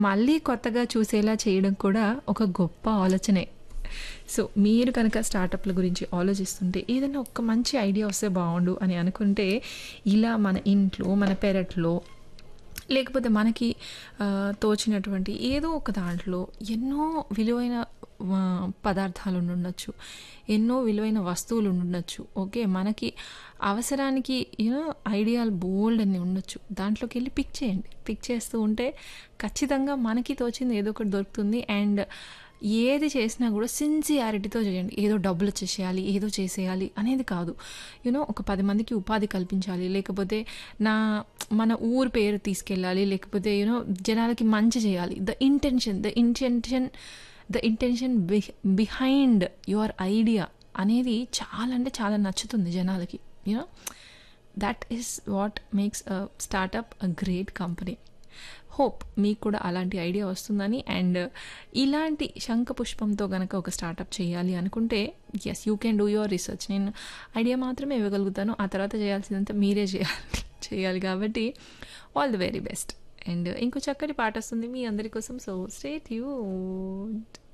మళ్ళీ కొత్తగా చూసేలా చేయడం కూడా ఒక గొప్ప ఆలోచనే. సో, మీరు కనుక స్టార్టప్‌ల గురించి ఆలోచిస్తుంటే ఏదైనా ఒక మంచి ఐడియా వస్తే బావుండు అని అనుకుంటే, ఇలా మన ఇంట్లో, మన పెరట్లో లేకపోతే మనకి ఆహ్, తోచినటువంటి ఏదో ఒక దాంట్లో ఎన్నో విలువైన ఆహ్, పదార్థాలు ఉండుండొచ్చు. ఎన్నో విలువైన వస్తువులు ఉండుండొచ్చు. ఓకే. మనకి అవసరానికి యూ నో ఐడియాలు బోలెడన్ని ఉండొచ్చు. దాంట్లోకెళ్ళి పిక్ చేయండి. పిక్ చేస్తూ ఉంటే ఖచ్చితంగా మనకి తోచింది ఏదో ఒకటి దొరుకుతుంది. అండ్ ఏది చేసినా కూడా సిన్సియారిటీతో చేయండి. ఏదో డబ్బులొచ్చేసేయాలి, ఏదో చేసేయాలి అనేది కాదు. యూ నో ఒక 10 మందికి ఉపాధి కల్పించాలి. లేకపోతే నా మన ఊరు పేరు తీసుకెళ్ళాలి. లేకపోతే యూ నో జనాలకి మంచి చేయాలి. The intention the intention the intention beh behind your idea అనేది చాలా అంటే చాలా నచ్చుతుంది జనాలకి. You know that is what makes a startup a great company. Hope మీకు కూడా అలాంటి ఐడియా వస్తుందని అండ్ ఇలాంటి శంఖపుష్పంతో గనక ఒక స్టార్టప్ చేయాలి అనుకుంటే yes you can do your research. నేను ఐడియా మాత్రమే ఇవ్వగలుగుతాను. ఆ తర్వాత చేయాల్సిందంతా మీరే చేయాలి చేయాలి కాబట్టి all the very best. And ఇంకో చక్కటి పాట వస్తుంది మీ అందరి కోసం. So, stay tuned.